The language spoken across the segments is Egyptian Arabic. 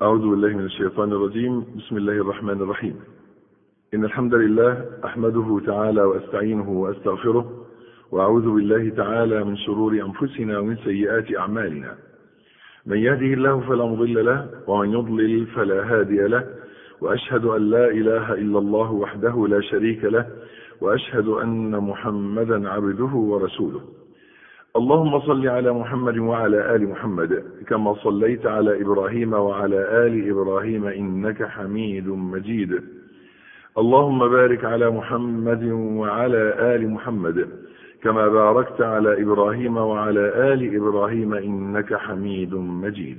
أعوذ بالله من الشيطان الرجيم بسم الله الرحمن الرحيم إن الحمد لله أحمده تعالى وأستعينه وأستغفره وأعوذ بالله تعالى من شرور أنفسنا ومن سيئات أعمالنا من يهده الله فلا مضل له ومن يضلل فلا هادي له وأشهد أن لا إله إلا الله وحده لا شريك له وأشهد أن محمدا عبده ورسوله اللهم صل على محمد وعلى آل محمد كما صليت على إبراهيم وعلى آل إبراهيم إنك حميد مجيد اللهم بارك على محمد وعلى آل محمد كما باركت على إبراهيم وعلى آل إبراهيم إنك حميد مجيد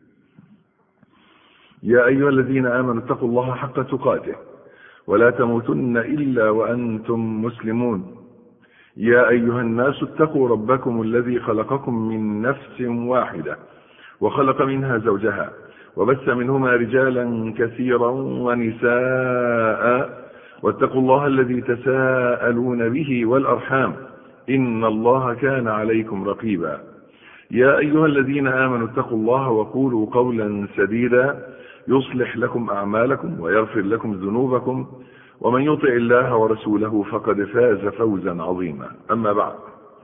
يا أيها الذين آمنوا اتقوا الله حق تقاته ولا تموتن إلا وأنتم مسلمون يا أيها الناس اتقوا ربكم الذي خلقكم من نفس واحدة وخلق منها زوجها وبث منهما رجالا كثيرا ونساء واتقوا الله الذي تساءلون به والأرحام إن الله كان عليكم رقيبا يا أيها الذين آمنوا اتقوا الله وقولوا قولا سديدا يصلح لكم أعمالكم ويغفر لكم ذنوبكم ومن يطع الله ورسوله فقد فاز فوزا عظيما أما بعد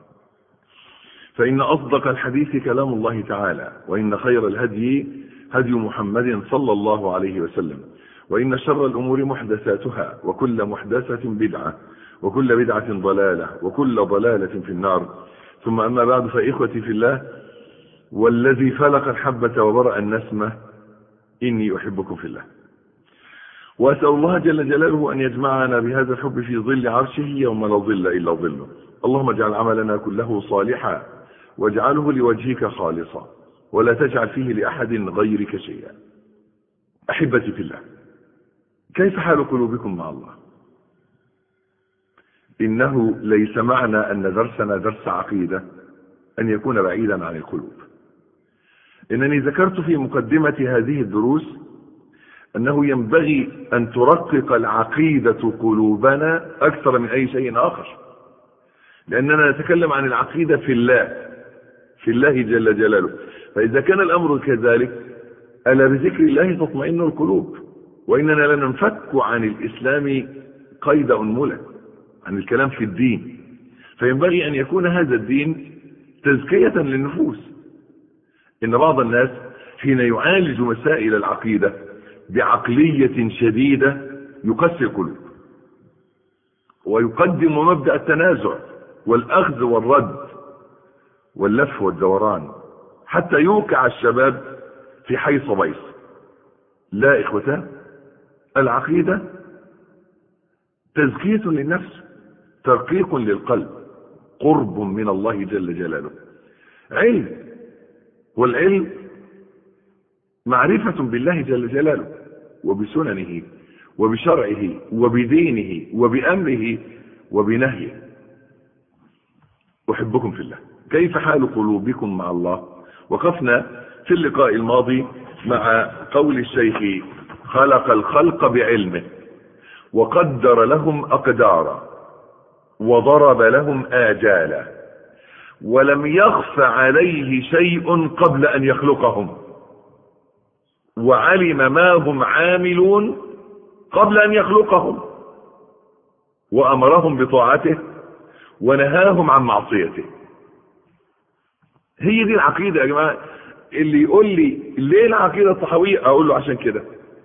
فإن أصدق الحديث كلام الله تعالى وإن خير الهدي هدي محمد صلى الله عليه وسلم وإن شر الأمور محدثاتها وكل محدثة بدعة وكل بدعة ضلالة وكل ضلالة في النار ثم أما بعد فإخوتي في الله والذي فلق الحبة وبرأ النسمة إني أحبكم في الله وأسأل الله جل جلاله أن يجمعنا بهذا الحب في ظل عرشه يوم لا ظل إلا ظله اللهم اجعل عملنا كله صالحا واجعله لوجهك خالصا ولا تجعل فيه لأحد غيرك شيئا أحبتي في الله كيف حال قلوبكم مع الله إنه ليس معنى أن درسنا درس عقيدة أن يكون بعيدا عن القلوب إنني ذكرت في مقدمة هذه الدروس أنه ينبغي أن ترقق العقيدة قلوبنا أكثر من أي شيء آخر لأننا نتكلم عن العقيدة في الله في الله جل جلاله فإذا كان الأمر كذلك ألا بذكر الله تطمئن القلوب وإننا لا ننفك عن الإسلام قيد أنملة عن الكلام في الدين فينبغي أن يكون هذا الدين تزكية للنفوس إن بعض الناس حين يعالج مسائل العقيدة بعقلية شديدة يقسي القلوب ويقدم مبدأ التنازع والأخذ والرد واللف والدوران حتى يوقع الشباب في حيص بيص لا إخوتان العقيدة تزكية للنفس ترقيق للقلب قرب من الله جل جلاله علم والعلم معرفة بالله جل جلاله وبسننه وبشرعه وبدينه وبأمره وبنهيه أحبكم في الله كيف حال قلوبكم مع الله وقفنا في اللقاء الماضي مع قول الشيخ خلق الخلق بعلمه وقدر لهم أقدارا وضرب لهم آجالا ولم يخف عليه شيء قبل أن يخلقهم وعلم ما هم عاملون قبل أن يخلقهم وأمرهم بطاعته ونهاهم عن معصيته هي دي العقيدة يا جماعة اللي يقول لي ليه العقيدة الصحوية أقول له عشان كده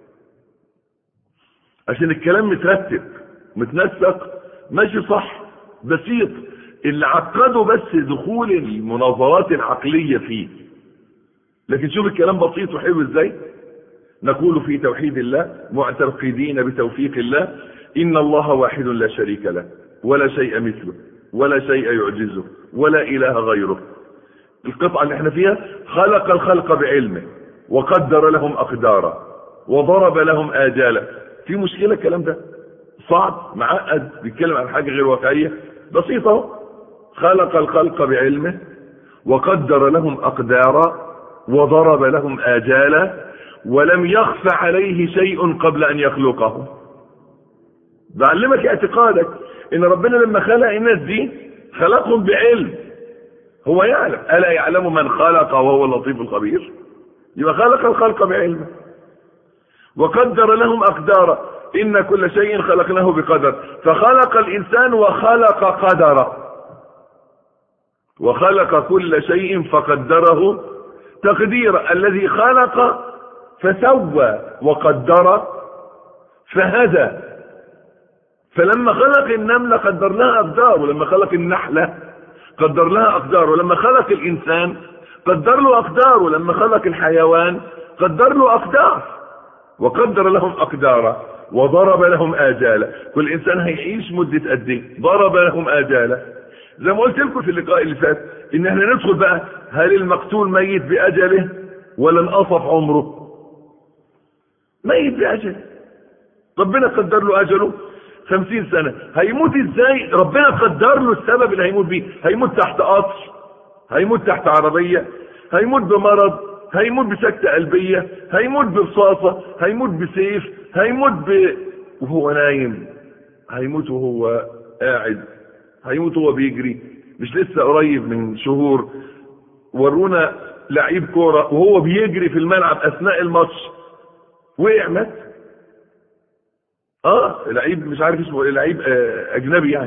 عشان الكلام مترتب متنسق ماشي صح بسيط اللي عقده بس دخول المناظرات العقلية فيه لكن شوف الكلام بسيط وحلو ازاي نقول في توحيد الله معتقدين بتوفيق الله إن الله واحد لا شريك له ولا شيء مثله ولا شيء يعجزه ولا إله غيره القطعة اللي احنا فيها خلق الخلق بعلمه وقدر لهم أقدارا وضرب لهم آجالا في مشكلة الكلام ده صعب معقد بيتكلم عن حاجة غير واقعية بسيطة خلق الخلق بعلمه وقدر لهم أقدارا وضرب لهم آجالا ولم يخف عليه شيء قبل أن يخلقه بعلمك اعتقادك ان ربنا لما خلق الناس دي خلقهم بعلم هو يعلم ألا يعلم من خلق وهو اللطيف الخبير يبقى خلق الخلق بعلمه وقدر لهم أقدارا إن كل شيء خلقناه بقدر فخلق الإنسان وخلق قدره وخلق كل شيء فقدره تقدير الذي خلق فسوى وقدر فهدى فلما خلق النملة قدر لها أقدار ولما خلق النحلة قدر لها أقدار ولما خلق الإنسان قدر له أقدار ولما خلق الحيوان قدر له أقدار وقدر لهم أقدارا وضرب لهم آجالا كل إنسان هيعيش مدة قد ايه ضرب لهم آجالا زي ما قلت لكم في اللقاء اللي فات ان احنا ندخل بقى هل المقتول ميت بأجله ولا انقصف عمره ميت بأجله ربنا قدر له أجله خمسين سنة هيموت ازاي ربنا قدر له السبب اللي هيموت بيه هيموت تحت قطر هيموت تحت عربية هيموت بمرض هيموت بسكتة قلبية هيموت برصاصة هيموت بسيف هيموت ب... وهو نايم هيموت وهو قاعد هيموت وهو بيجري مش لسه قريب من شهور ورونا لعيب كورة وهو بيجري في الملعب اثناء الماتش وقع مات اه لعيب مش عارف اسمه ايه لعيب آه اجنبي يعني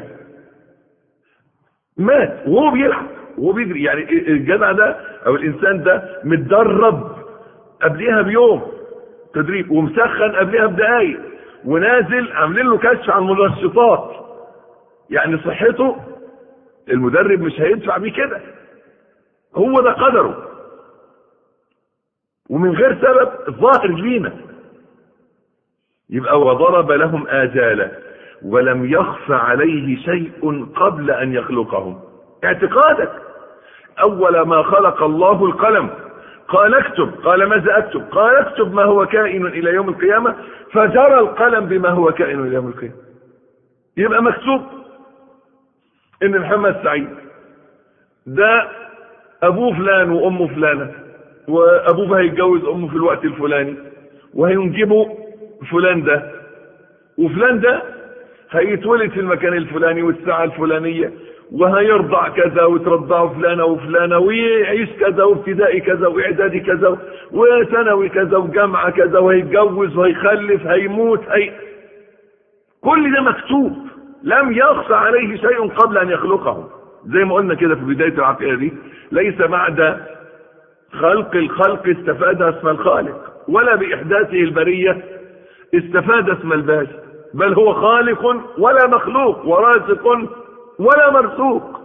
مات وهو بيلعب وهو بيجري يعني الجدع ده او الانسان ده متدرب قبليها بيوم تدريب ومسخن قبليها بدقايق ونازل عاملين له كشف عن المنشطات يعني صحته المدرب مش هيدفع بيه كده هو ده قدره ومن غير سبب ظاهر لينا يبقى وضرب لهم آجالا ولم يخف عليه شيء قبل أن يخلقهم اعتقادك أول ما خلق الله القلم قال اكتب قال ماذا اكتب قال اكتب ما هو كائن الى يوم القيامة فجرى القلم بما هو كائن الى يوم القيامة يبقى مكتوب ان محمد سعيد ده ابوه فلان وامه فلانة وابوه هيتجوز امه في الوقت الفلاني وهينجبوا فلان ده وفلان ده هيتولد في المكان الفلاني والساعة الفلانية وهيرضع كذا وترضعه فلانة وفلانة ويعيش كذا وابتدائي كذا واعدادي كذا وثانوي كذا وجامعة كذا وهيتجوز وهيخلف هيموت هي كل ده مكتوب لم يخفى عليه شيء قبل ان يخلقه زي ما قلنا كده في بداية العقيدة دي ليس بعد خلق الخلق استفاد اسم الخالق ولا بإحداثه البرية استفاد اسم الباشا بل هو خالق ولا مخلوق ورازق ولا مرزوق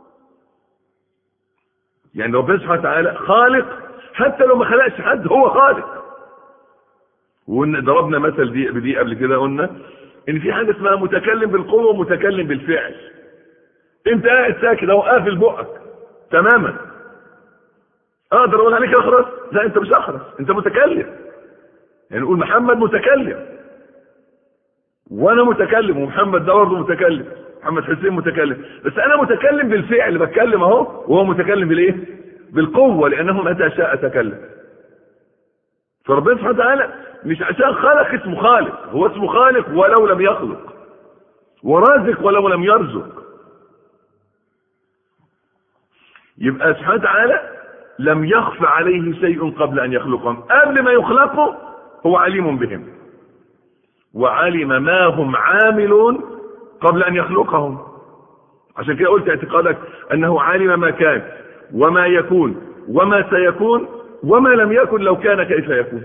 يعني ربنا سبحانه وتعالى خالق حتى لو ما خلقش حد هو خالق وضربنا مثل دي بدي قبل كده قلنا ان في حاجه اسمها متكلم بالقوه ومتكلم بالفعل انت قاعد ساكت اهو قافل بقك تماما اقدر اقول عليك اخرس لا انت مش اخرس انت متكلم يعني نقول محمد متكلم وانا متكلم ومحمد ده برضه متكلم محمد حسين متكلم بس انا متكلم بالفعل بتكلم اهو وهو متكلم بالايه بالقوه لانه متى شاء تكلم فربنا سبحانه وتعالى مش عشان خلق اسمه خالق هو اسمه خالق ولو لم يخلق ورازق ولو لم يرزق يبقى سبحانه وتعالى لم يخف عليه شيء قبل ان يخلقهم قبل ما يخلقوا هو عليم بهم وعلم ما هم عاملون قبل ان يخلقهم عشان كده قلت اعتقادك انه علم ما كان وما يكون وما سيكون وما لم يكن لو كان كيف يكون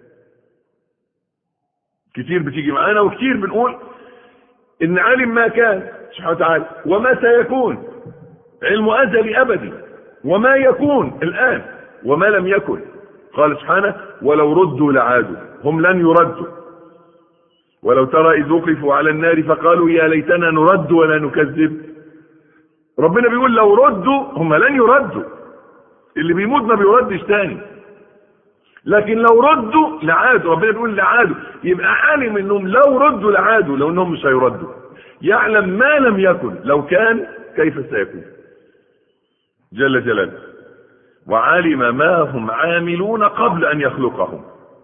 كتير بتيجي معانا وكتير بنقول ان علم ما كان سبحانه وتعالى وما سيكون علم ازلي ابدي وما يكون الان وما لم يكن قال سبحانه ولو ردوا لعادوا هم لن يردوا ولو ترى إذ وقفوا على النار فقالوا يا ليتنا نرد ولا نكذب ربنا بيقول لو ردوا هم لن يردوا اللي بيموت ما بيردش تاني لكن لو ردوا لعادوا ربنا بيقول لعادوا يبقى عالم انهم لو ردوا لعادوا لو انهم مش هيردوا يعلم ما لم يكن لو كان كيف سيكون جل جلاله وعلم ما هم عاملون قبل ان يخلقهم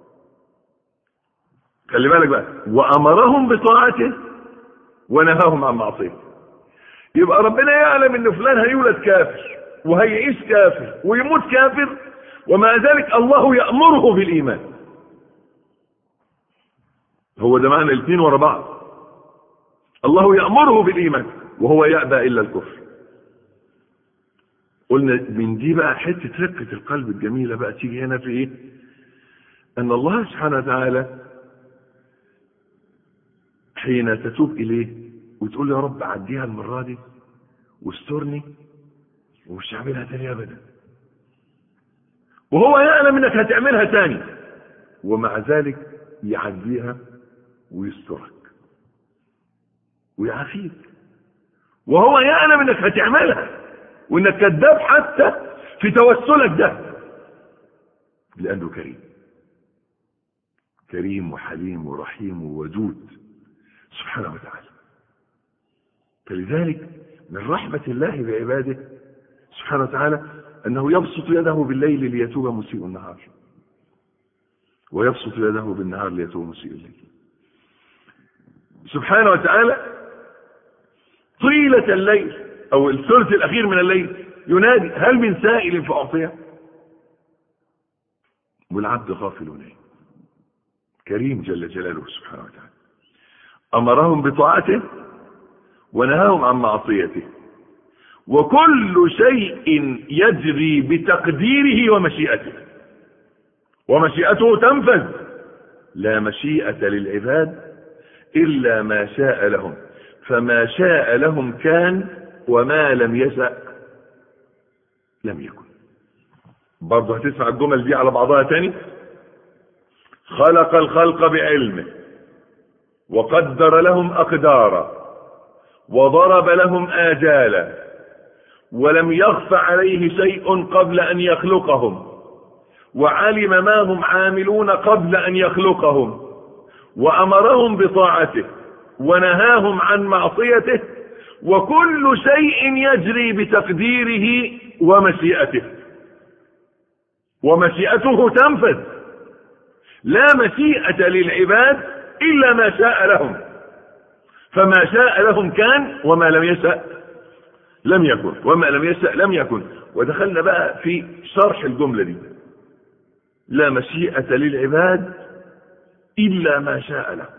خلي بالك بقى وامرهم بطاعته ونهاهم عن معصيته يبقى ربنا يعلم ان فلان هيولد كافر وهيعيش كافر ويموت كافر ومع ذلك الله يأمره بالإيمان هو ده معنى الاثنين ورا بعض الله يأمره بالإيمان وهو يأبى إلا الكفر قلنا من دي بقى حتة رقة القلب الجميلة بقى تيجي هنا في ايه ان الله سبحانه وتعالى حين تتوب اليه وتقول يا رب عديها المرة دي واسترني ومش هعملها تاني ابدا وهو يعلم انك هتعملها تاني ومع ذلك يعديها ويسترك ويعافيك وهو يعلم انك هتعملها وانك كذاب حتى في توسلك ده لانه كريم كريم وحليم ورحيم وودود سبحانه وتعالى فلذلك من رحمة الله بعباده سبحانه وتعالى أنه يبسط يده بالليل ليتوب مسيء النهار ويبسط يده بالنهار ليتوب مسيء الليل سبحانه وتعالى طيلة الليل أو الثلث الأخير من الليل ينادي هل من سائل فأعطيه والعبد غافل نايم كريم جل جلاله سبحانه وتعالى أمرهم بطاعته ونهاهم عن معصيته وكل شيء يجري بتقديره ومشيئته ومشيئته تنفذ لا مشيئة للعباد إلا ما شاء لهم فما شاء لهم كان وما لم يشأ لم يكن برضه هتسمع الجمل دي على بعضها تاني خلق الخلق بعلمه وقدر لهم أقدارا وضرب لهم آجالا ولم يخف عليه شيء قبل أن يخلقهم وعلم ما هم عاملون قبل أن يخلقهم وأمرهم بطاعته ونهاهم عن معصيته وكل شيء يجري بتقديره ومشيئته ومشيئته تنفذ لا مشيئة للعباد إلا ما شاء لهم فما شاء لهم كان وما لم يشأ لم يكن وما لم يشأ لم يكن ودخلنا بقى في شرح الجملة دي لا مشيئة للعباد إلا ما شاء لهم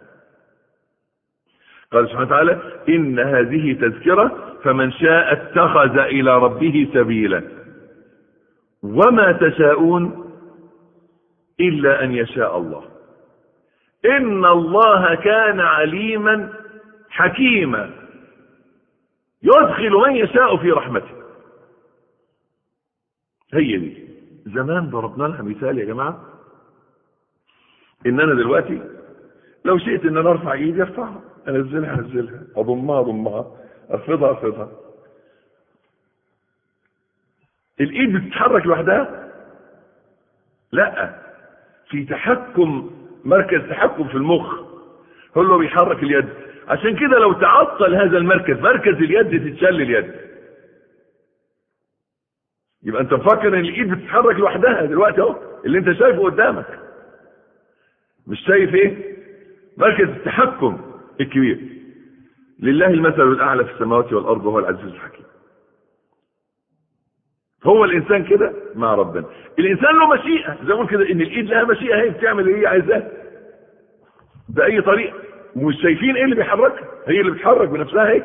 قال سبحانه وتعالى إن هذه تذكرة فمن شاء اتخذ إلى ربه سبيلا وما تشاءون إلا أن يشاء الله إن الله كان عليما حكيما يدخل من يشاء في رحمته هي دي زمان ضربنا لها مثال يا جماعة إن أنا دلوقتي لو شئت إن أنا أرفع إيدي أرفعها أنزلها أنزلها أضمها أضمها أفضها أفضها الإيد بتتحرك لوحدها لا في تحكم مركز تحكم في المخ هو اللي بيحرك اليد عشان كده لو تعطل هذا المركز مركز اليد تتشل اليد يبقى انت مفكر ان الايد بتتحرك لوحدها دلوقتي اهو اللي انت شايفه قدامك مش شايف ايه مركز التحكم الكبير لله المثل الاعلى في السماوات والارض وهو العزيز الحكيم هو الانسان كده مع ربنا الانسان له مشيئه زي ما كده ان الايد لها مشيئه هي بتعمل اللي هي عايزاه باي طريقه ومش شايفين ايه اللي بيحركها هي اللي بتحرك بنفسها هيك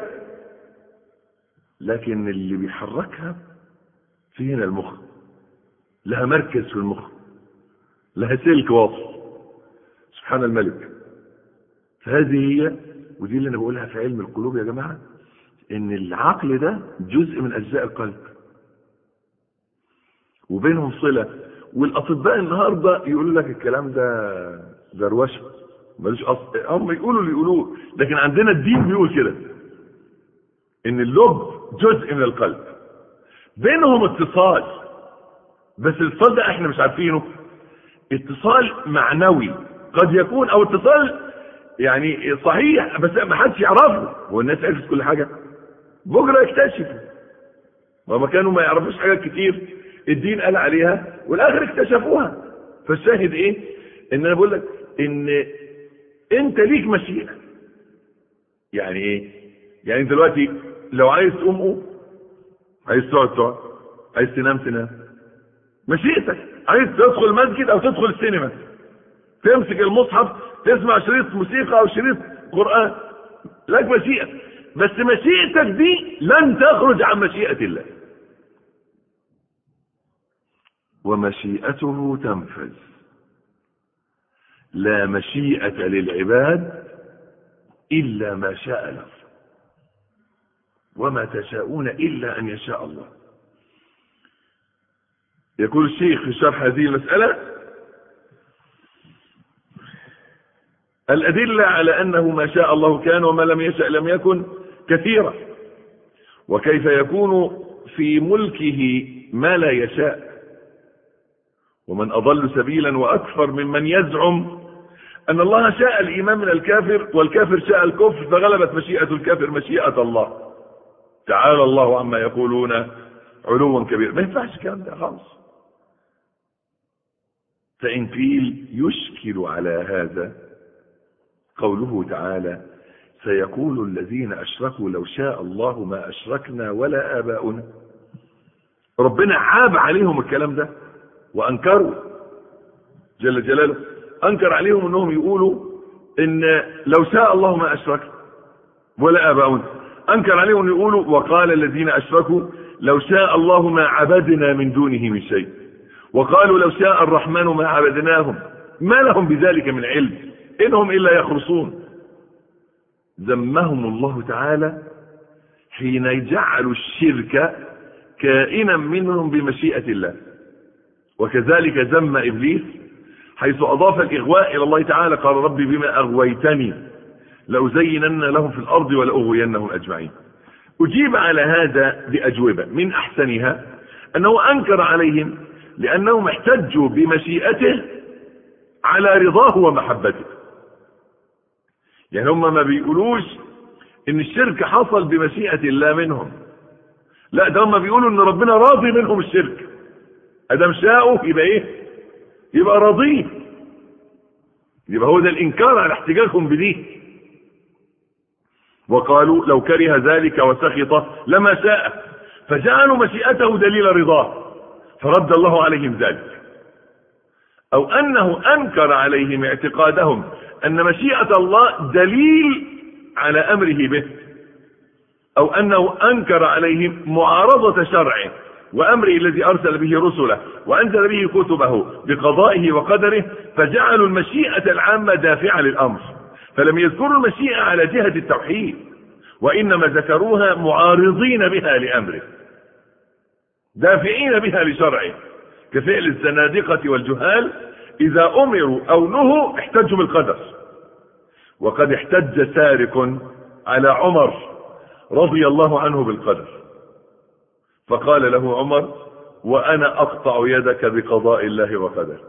لكن اللي بيحركها في هنا المخ لها مركز في المخ لها سلك واصل سبحان الملك فهذه هي ودي اللي انا بقولها في علم القلوب يا جماعه ان العقل ده جزء من اجزاء القلب وبينهم صله والاطباء النهارده يقولوا لك الكلام ده دروشه ملوش اصل هم يقولوا اللي يقولوه لكن عندنا الدين بيقول كده ان اللب جزء من القلب بينهم اتصال بس الاتصال ده احنا مش عارفينه اتصال معنوي قد يكون او اتصال يعني صحيح بس ما حدش يعرفه هو الناس عرفت كل حاجه بكره يكتشفوا وما كانوا ما يعرفوش حاجات كتير الدين قال عليها والاخر اكتشفوها فالشاهد ايه ان انا بقول لك ان انت ليك مشيئه يعني ايه يعني انت دلوقتي لو عايز تقوم قوم عايز تقعد تقعد عايز تنام تنام مشيئتك عايز تدخل مسجد او تدخل السينما تمسك المصحف تسمع شريط موسيقى او شريط قرآن لك مشيئة بس مشيئتك دي لن تخرج عن مشيئة الله ومشيئته تنفذ لا مشيئة للعباد إلا ما شاء له وما تشاءون إلا أن يشاء الله يقول الشيخ في شرح هذه المسألة الأدلة على أنه ما شاء الله كان وما لم يشأ لم يكن كثيرة وكيف يكون في ملكه ما لا يشاء ومن أضل سبيلا وأكثر ممن يزعم أن الله شاء الإيمان من الكافر والكافر شاء الكفر فغلبت مشيئة الكافر مشيئة الله تعالى الله عما يقولون علوا كبيرا ما ينفعش الكلام ده خالص فإن قيل يشكل على هذا قوله تعالى سيقول الذين أشركوا لو شاء الله ما أشركنا ولا آباؤنا ربنا عاب عليهم الكلام ده وأنكروا جل جلاله أنكر عليهم أنهم يقولوا إن لو شاء الله ما أشركنا ولا آباؤنا أنكر عليهم أن يقولوا وقال الذين أشركوا لو شاء الله ما عبدنا من دونه من شيء وقالوا لو شاء الرحمن ما عبدناهم ما لهم بذلك من علم إنهم إلا يخرصون ذمهم الله تعالى حين يجعل الشرك كائنا منهم بمشيئة الله وكذلك ذم إبليس حيث أضاف الإغواء إلى الله تعالى قال ربي بما أغويتني لأزينن لهم في الأرض ولأغوينهم أجمعين أجيب على هذا بأجوبة من أحسنها أنه أنكر عليهم لأنهم احتجوا بمشيئته على رضاه ومحبته يعني هم ما بيقولوش ان الشرك حصل بمشيئة الله منهم لا ده هم بيقولوا ان ربنا راضي منهم الشرك ادم شاءوا يبقى ايه يبقى راضيه يبقى هو ده الانكار على احتجاجهم بديه وقالوا لو كره ذلك وسخط لما شاء فجعلوا مشيئته دليل رضاه فرد الله عليهم ذلك او انه انكر عليهم اعتقادهم ان مشيئة الله دليل على امره به او انه انكر عليهم معارضة شرعه وامره الذي ارسل به رسله وانزل به كتبه بقضائه وقدره فجعلوا المشيئة العامة دافعة للامر فلم يذكروا المشيئة على جهة التوحيد وانما ذكروها معارضين بها لامره دافعين بها لشرعه كفعل الزنادقة والجهال إذا أمروا أو نهوا احتجوا بالقدر وقد احتج سارق على عمر رضي الله عنه بالقدر فقال له عمر وأنا أقطع يدك بقضاء الله وقدره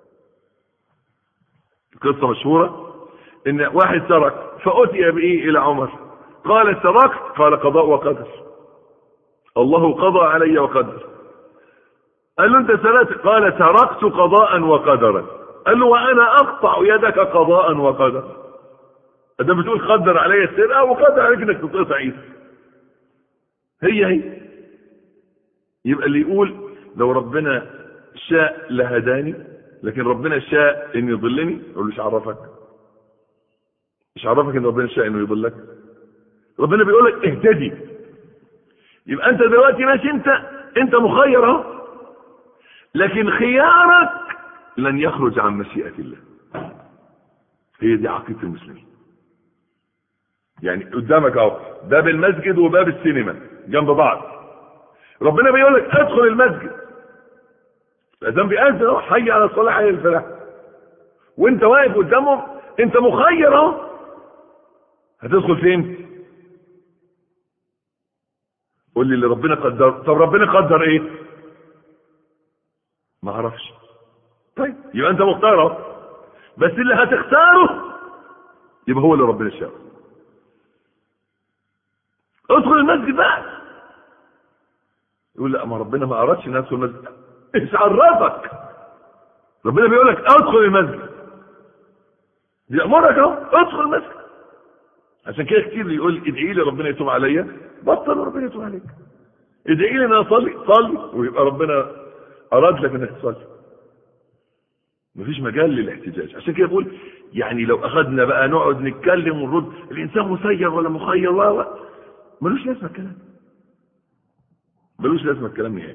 قصة مشهورة إن واحد سرق فأتي بإيه إلى عمر قال سرقت قال قضاء وقدر الله قضى علي وقدر قال له انت سرقت قال سرقت قضاء وقدرا قال له وانا اقطع يدك قضاء وقدرا انت بتقول قدر علي السرقه وقدر عليك انك تقطع ايدك هي هي يبقى اللي يقول لو ربنا شاء لهداني لكن ربنا شاء ان يضلني يقول له ايش عرفك ايش عرفك ان ربنا شاء انه يضلك ربنا بيقول لك اهتدي يبقى انت دلوقتي ماشي انت انت مخير اهو لكن خيارك لن يخرج عن مشيئة الله هي دي عقيدة المسلمين يعني قدامك اهو باب المسجد وباب السينما جنب بعض ربنا بيقول لك ادخل المسجد الاذان بيأذن اهو حي على الصلاة حي الفلاح وانت واقف قدامهم انت مخير اهو هتدخل فين قول لي اللي ربنا قدر طب ربنا قدر ايه ما اعرفش طيب يبقى انت مختار اهو بس اللي هتختاره يبقى هو اللي ربنا شاء ادخل المسجد بقى يقول لا ما ربنا ما ارادش ان ادخل المسجد ايش عرفك ربنا بيقول لك ادخل المسجد بيامرك اهو ادخل المسجد عشان كده كتير يقول ادعي لي ربنا يتوب عليا بطل ربنا يتوب عليك ادعي لي ان انا اصلي صلي ويبقى ربنا اراد لك انك تصلي مفيش مجال للاحتجاج عشان كده بقول يعني لو اخذنا بقى نقعد نتكلم ونرد الانسان مسير ولا مخير ولا ملوش لازمه الكلام ملوش لازمه الكلام نهائي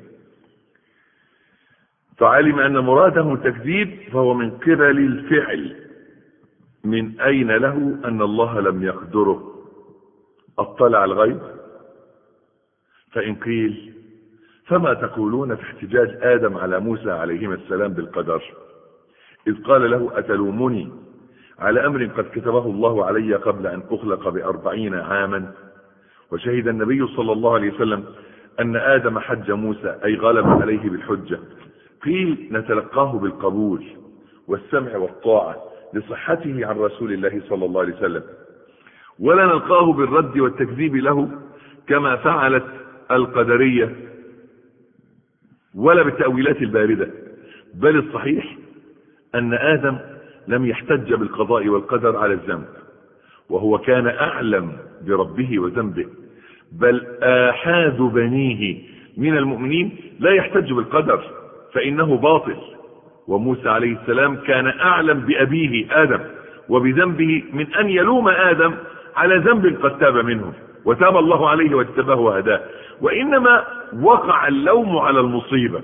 فعلم ان مراده تكذيب فهو من قبل الفعل من اين له ان الله لم يقدره اطلع الغيب فان قيل فما تقولون في احتجاج ادم على موسى عليهما السلام بالقدر اذ قال له اتلومني على امر قد كتبه الله علي قبل ان اخلق باربعين عاما وشهد النبي صلى الله عليه وسلم ان ادم حج موسى اي غلب عليه بالحجة قيل نتلقاه بالقبول والسمع والطاعة لصحته عن رسول الله صلى الله عليه وسلم ولا نلقاه بالرد والتكذيب له كما فعلت القدرية ولا بالتأويلات الباردة بل الصحيح أن آدم لم يحتج بالقضاء والقدر على الذنب وهو كان أعلم بربه وذنبه بل آحاد بنيه من المؤمنين لا يحتج بالقدر فإنه باطل وموسى عليه السلام كان أعلم بأبيه آدم وبذنبه من أن يلوم آدم على ذنب قد تاب منه وتاب الله عليه واجتباه وهداه وإنما وقع اللوم على المصيبة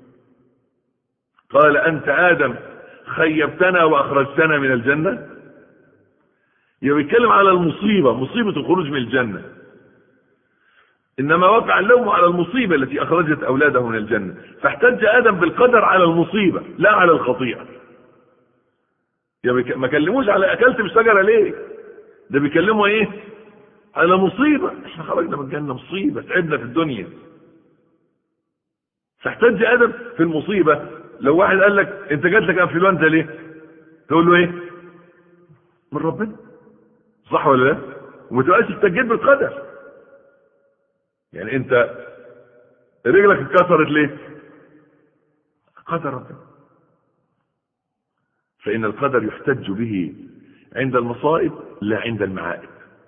قال أنت آدم خيبتنا وأخرجتنا من الجنة يبقى يتكلم على المصيبة مصيبة الخروج من الجنة إنما وقع اللوم على المصيبة التي أخرجت أولاده من الجنة فاحتج آدم بالقدر على المصيبة لا على الخطيئة يبقى ما كلموش على أكلت بالشجرة ليه ده بيكلموا إيه على مصيبة احنا خرجنا من الجنة مصيبة تعبنا في الدنيا فاحتج آدم في المصيبة لو واحد قال لك انت جات لك انفلونزا ليه تقول له ايه من ربنا صح ولا لا وما تبقاش استجيت بالقدر يعني انت رجلك اتكسرت ليه قدر ربنا فان القدر يحتج به عند المصائب لا عند المعائب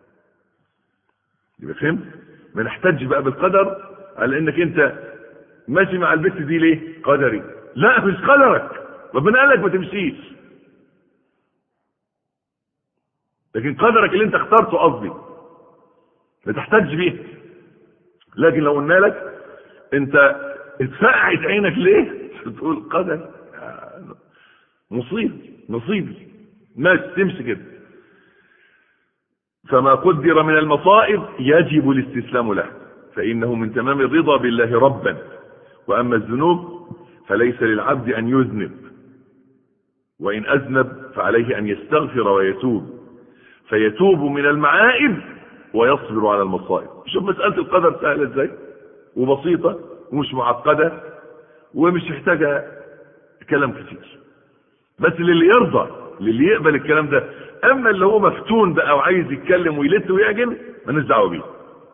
يبقى فهمت ما نحتج بقى بالقدر على انك انت ماشي مع البت دي ليه قدري لا مش قدرك ربنا قال لك ما تمشيش لكن قدرك اللي انت اخترته قصدي ما تحتج بيه لكن لو قلنا لك انت اتفقعت عينك ليه تقول قدر مصيب نصيبي ماشي تمشي كده فما قدر من المصائب يجب الاستسلام له فإنه من تمام الرضا بالله ربا وأما الذنوب فليس للعبد أن يذنب وإن أذنب فعليه أن يستغفر ويتوب فيتوب من المعائب ويصبر على المصائب شوف مسألة القدر سهلة ازاي وبسيطة ومش معقدة ومش محتاجة كلام كتير بس للي يرضى للي يقبل الكلام ده اما اللي هو مفتون بقى وعايز يتكلم ويلت ويعجن مالناش دعوه بيه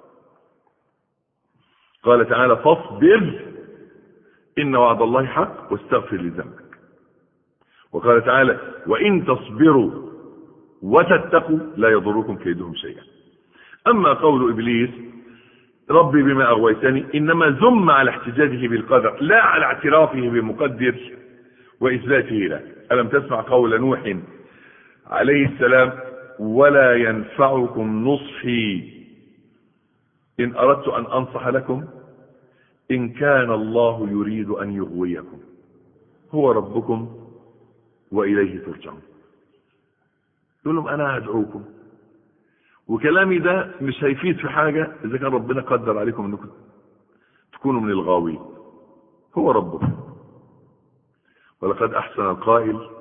قال تعالى فاصبر ان وعد الله حق واستغفر لذنبك وقال تعالى وان تصبروا وتتقوا لا يضركم كيدهم شيئا اما قول ابليس ربي بما اغويتني انما ذم على احتجاجه بالقدر لا على اعترافه بمقدر واثباته له الم تسمع قول نوح عليه السلام ولا ينفعكم نصحي ان اردت ان انصح لكم ان كان الله يريد ان يغويكم هو ربكم واليه ترجعون يقول لهم انا هدعوكم وكلامي ده مش هيفيد في حاجة اذا كان ربنا قدر عليكم انكم تكونوا من الغاوين هو ربكم ولقد احسن القائل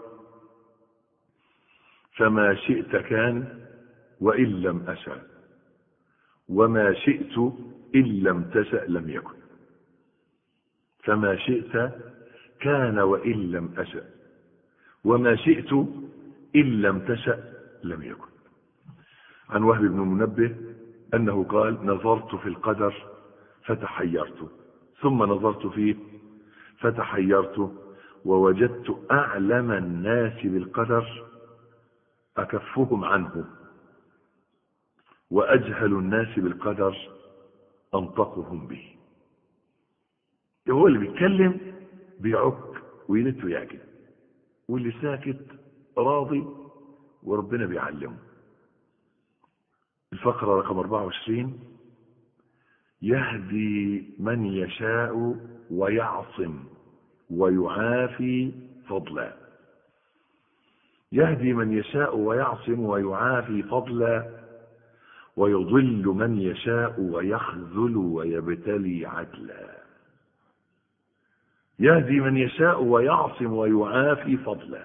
فما شئت كان وإن لم أشأ وما شئت إن لم تشأ لم يكن فما شئت كان وإن لم أشأ وما شئت إن لم تشأ لم يكن عن وهب بن منبه أنه قال نظرت في القدر فتحيرت ثم نظرت فيه فتحيرت ووجدت أعلم الناس بالقدر أكفهم عنه وأجهل الناس بالقدر أنطقهم به هو اللي بيتكلم بيعك ويلت ويعجب واللي ساكت راضي وربنا بيعلمه الفقرة رقم 24 يهدي من يشاء ويعصم ويعافي فضلا يهدي من يشاء ويعصم ويعافي فضلا ويضل من يشاء ويخذل ويبتلي عدلا يهدي من يشاء ويعصم ويعافي فضلا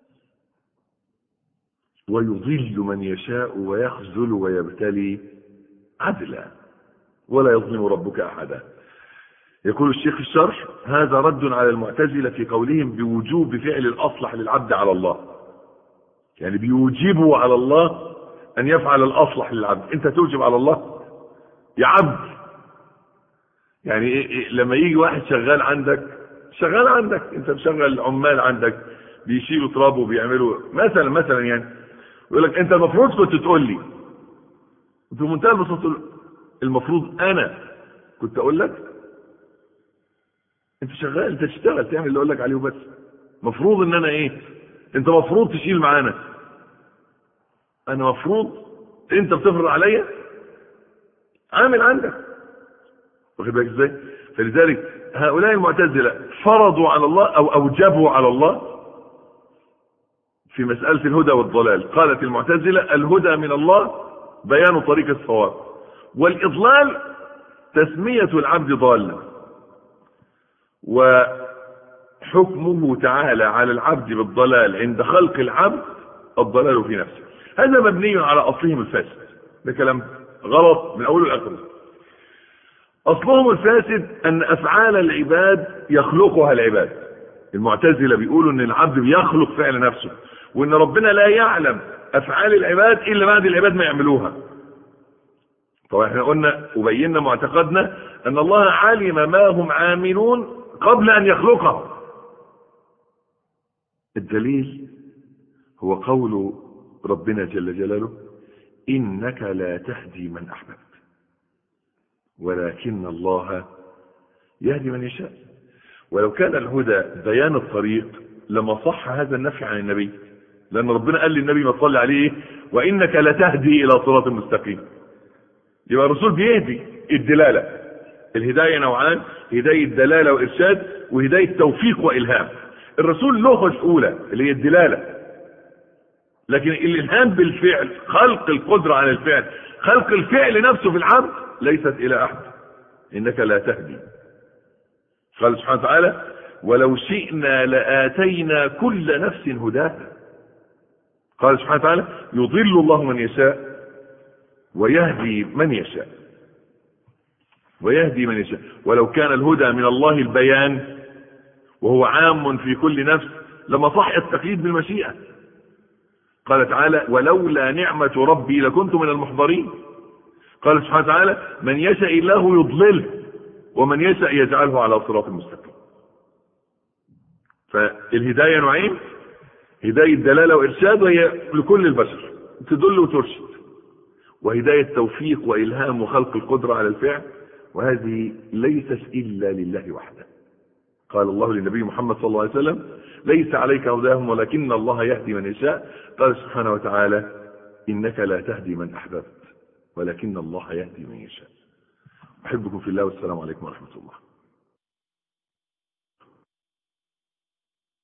ويضل من يشاء ويخذل ويبتلي عدلا ولا يظلم ربك احدا يقول الشيخ في الشرح هذا رد على المعتزلة في قولهم بوجوب فعل الأصلح للعبد على الله يعني بيوجبوا على الله أن يفعل الأصلح للعبد أنت توجب على الله يا عبد يعني إيه إيه لما يجي واحد شغال عندك شغال عندك أنت مشغل عمال عندك بيشيلوا تراب وبيعملوا مثلا مثلا يعني يقول لك أنت المفروض كنت تقول لي في منتهى البساطة المفروض أنا كنت أقول لك انت شغال انت تشتغل تعمل اللي اقول لك عليه وبس مفروض ان انا ايه انت مفروض تشيل معانا انا مفروض انت بتفرض عليا عامل عندك واخد بالك ازاي فلذلك هؤلاء المعتزله فرضوا على الله او اوجبوا على الله في مساله الهدى والضلال قالت المعتزله الهدى من الله بيان طريق الصواب والاضلال تسميه العبد ضالا وحكمه تعالى على العبد بالضلال عند خلق العبد الضلال في نفسه هذا مبني على اصلهم الفاسد ده كلام غلط من اوله لاخره اصلهم الفاسد ان افعال العباد يخلقها العباد المعتزله بيقولوا ان العبد بيخلق فعل نفسه وان ربنا لا يعلم افعال العباد الا بعد العباد ما يعملوها طبعا احنا قلنا وبينا معتقدنا ان الله علم ما هم عاملون قبل ان يخلقهم الدليل هو قول ربنا جل جلاله انك لا تهدي من احببت ولكن الله يهدي من يشاء ولو كان الهدى بيان الطريق لما صح هذا النفي عن النبي لان ربنا قال للنبي ما تصلي عليه وانك لتهدي الى صراط مستقيم يبقى الرسول بيهدي الدلاله الهدايه نوعان هدايه دلاله وارشاد وهدايه توفيق والهام الرسول له الاولى اللي هي الدلاله لكن الالهام بالفعل خلق القدره على الفعل خلق الفعل نفسه في العبد ليست الى احد انك لا تهدي قال سبحانه وتعالى ولو شئنا لاتينا كل نفس هداها قال سبحانه وتعالى يضل الله من يشاء ويهدي من يشاء ويهدي من يشاء ولو كان الهدى من الله البيان وهو عام في كل نفس لما صح التقييد بالمشيئة قال تعالى ولولا نعمة ربي لكنت من المحضرين قال سبحانه وتعالى من يشاء الله يضلله ومن يشاء يجعله على صراط مستقيم فالهداية نوعين هداية دلالة وإرشاد وهي لكل البشر تدل وترشد وهداية توفيق وإلهام وخلق القدرة على الفعل وهذه ليست إلا لله وحده قال الله للنبي محمد صلى الله عليه وسلم ليس عليك هداهم ولكن الله يهدي من يشاء قال سبحانه وتعالى إنك لا تهدي من أحببت ولكن الله يهدي من يشاء أحبكم في الله والسلام عليكم ورحمة الله